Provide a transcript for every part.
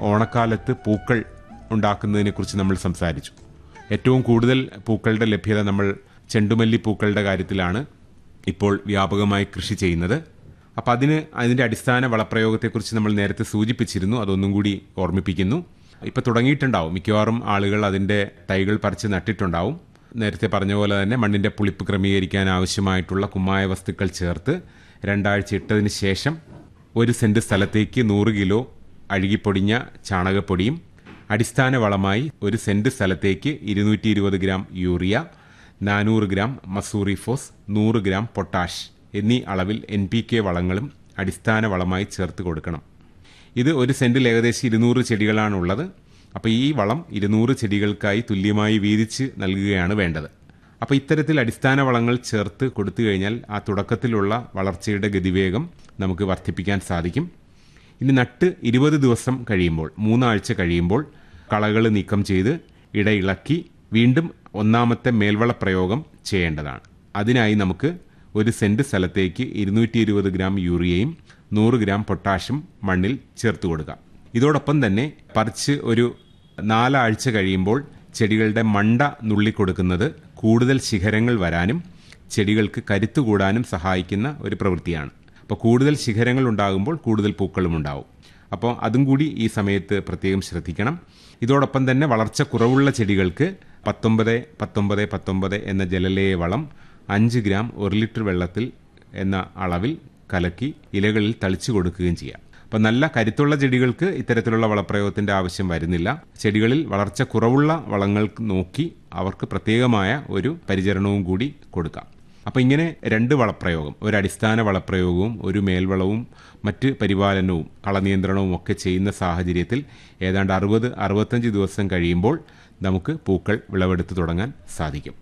ഓണക്കാലത്ത് പൂക്കൾ ഉണ്ടാക്കുന്നതിനെക്കുറിച്ച് നമ്മൾ സംസാരിച്ചു ഏറ്റവും കൂടുതൽ പൂക്കളുടെ ലഭ്യത നമ്മൾ ചെണ്ടുമല്ലി പൂക്കളുടെ കാര്യത്തിലാണ് ഇപ്പോൾ വ്യാപകമായി കൃഷി ചെയ്യുന്നത് അപ്പം അതിന് അതിൻ്റെ അടിസ്ഥാന വളപ്രയോഗത്തെക്കുറിച്ച് നമ്മൾ നേരത്തെ സൂചിപ്പിച്ചിരുന്നു അതൊന്നും കൂടി ഓർമ്മിപ്പിക്കുന്നു ഇപ്പം തുടങ്ങിയിട്ടുണ്ടാവും മിക്കവാറും ആളുകൾ അതിൻ്റെ തൈകൾ പറിച്ച് നട്ടിട്ടുണ്ടാവും നേരത്തെ പറഞ്ഞ പോലെ തന്നെ മണ്ണിൻ്റെ പുളിപ്പ് ക്രമീകരിക്കാൻ ആവശ്യമായിട്ടുള്ള കുമ്മായ വസ്തുക്കൾ ചേർത്ത് രണ്ടാഴ്ച ഇട്ടതിന് ശേഷം ഒരു സെന്റ് സ്ഥലത്തേക്ക് നൂറ് കിലോ അഴുകിപ്പൊടിഞ്ഞ ചാണകപ്പൊടിയും അടിസ്ഥാന വളമായി ഒരു സെന്റ് സ്ഥലത്തേക്ക് ഇരുന്നൂറ്റി ഇരുപത് ഗ്രാം യൂറിയ നാനൂറ് ഗ്രാം മസൂറിഫോസ് നൂറ് ഗ്രാം പൊട്ടാഷ് എന്നീ അളവിൽ എൻ പി കെ വളങ്ങളും അടിസ്ഥാന വളമായി ചേർത്ത് കൊടുക്കണം ഇത് ഒരു സെന്റിൽ ഏകദേശം ഇരുന്നൂറ് ചെടികളാണുള്ളത് അപ്പോൾ ഈ വളം ഇരുന്നൂറ് ചെടികൾക്കായി തുല്യമായി വീതിച്ച് നൽകുകയാണ് വേണ്ടത് അപ്പോൾ ഇത്തരത്തിൽ അടിസ്ഥാന വളങ്ങൾ ചേർത്ത് കൊടുത്തു കഴിഞ്ഞാൽ ആ തുടക്കത്തിലുള്ള വളർച്ചയുടെ ഗതിവേഗം നമുക്ക് വർദ്ധിപ്പിക്കാൻ സാധിക്കും ഇനി നട്ട് ഇരുപത് ദിവസം കഴിയുമ്പോൾ മൂന്നാഴ്ച കഴിയുമ്പോൾ കളകൾ നീക്കം ചെയ്ത് ഇടയിളക്കി വീണ്ടും ഒന്നാമത്തെ മേൽവള പ്രയോഗം ചെയ്യേണ്ടതാണ് അതിനായി നമുക്ക് ഒരു സെന്റ് സ്ഥലത്തേക്ക് ഇരുന്നൂറ്റി ഇരുപത് ഗ്രാം യൂറിയയും നൂറ് ഗ്രാം പൊട്ടാഷും മണ്ണിൽ ചേർത്ത് കൊടുക്കാം ഇതോടൊപ്പം തന്നെ പറിച്ച് ഒരു നാലാഴ്ച കഴിയുമ്പോൾ ചെടികളുടെ മണ്ട നുള്ളിക്കൊടുക്കുന്നത് കൂടുതൽ ശിഖരങ്ങൾ വരാനും ചെടികൾക്ക് കരുത്തു കൂടാനും സഹായിക്കുന്ന ഒരു പ്രവൃത്തിയാണ് അപ്പോൾ കൂടുതൽ ശിഖരങ്ങൾ ഉണ്ടാകുമ്പോൾ കൂടുതൽ പൂക്കളും ഉണ്ടാവും അപ്പോൾ അതും കൂടി ഈ സമയത്ത് പ്രത്യേകം ശ്രദ്ധിക്കണം ഇതോടൊപ്പം തന്നെ വളർച്ച കുറവുള്ള ചെടികൾക്ക് പത്തൊമ്പത് പത്തൊമ്പത് പത്തൊമ്പത് എന്ന ജലലേയ വളം അഞ്ച് ഗ്രാം ഒരു ലിറ്റർ വെള്ളത്തിൽ എന്ന അളവിൽ കലക്കി ഇലകളിൽ തളിച്ചു കൊടുക്കുകയും ചെയ്യാം അപ്പം നല്ല കരുത്തുള്ള ചെടികൾക്ക് ഇത്തരത്തിലുള്ള വളപ്രയോഗത്തിന്റെ ആവശ്യം വരുന്നില്ല ചെടികളിൽ വളർച്ച കുറവുള്ള വളങ്ങൾ നോക്കി അവർക്ക് പ്രത്യേകമായ ഒരു പരിചരണവും കൂടി കൊടുക്കാം അപ്പം ഇങ്ങനെ രണ്ട് വളപ്രയോഗം ഒരു അടിസ്ഥാന വളപ്രയോഗവും ഒരു മേൽവളവും മറ്റ് പരിപാലനവും കളനിയന്ത്രണവും ഒക്കെ ചെയ്യുന്ന സാഹചര്യത്തിൽ ഏതാണ്ട് അറുപത് അറുപത്തഞ്ച് ദിവസം കഴിയുമ്പോൾ നമുക്ക് പൂക്കൾ വിളവെടുത്ത് തുടങ്ങാൻ സാധിക്കും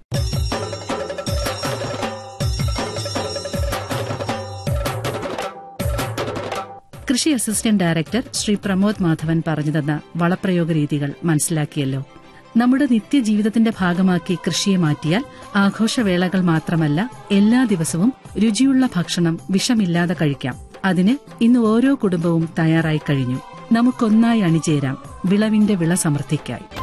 കൃഷി അസിസ്റ്റന്റ് ഡയറക്ടർ ശ്രീ പ്രമോദ് മാധവൻ പറഞ്ഞു തന്ന വളപ്രയോഗ രീതികൾ മനസ്സിലാക്കിയല്ലോ നമ്മുടെ നിത്യജീവിതത്തിന്റെ ഭാഗമാക്കി കൃഷിയെ മാറ്റിയാൽ ആഘോഷവേളകൾ മാത്രമല്ല എല്ലാ ദിവസവും രുചിയുള്ള ഭക്ഷണം വിഷമില്ലാതെ കഴിക്കാം അതിന് ഇന്ന് ഓരോ കുടുംബവും തയ്യാറായി കഴിഞ്ഞു നമുക്കൊന്നായി അണിചേരാം വിളവിന്റെ വിള സമൃദ്ധിക്കായി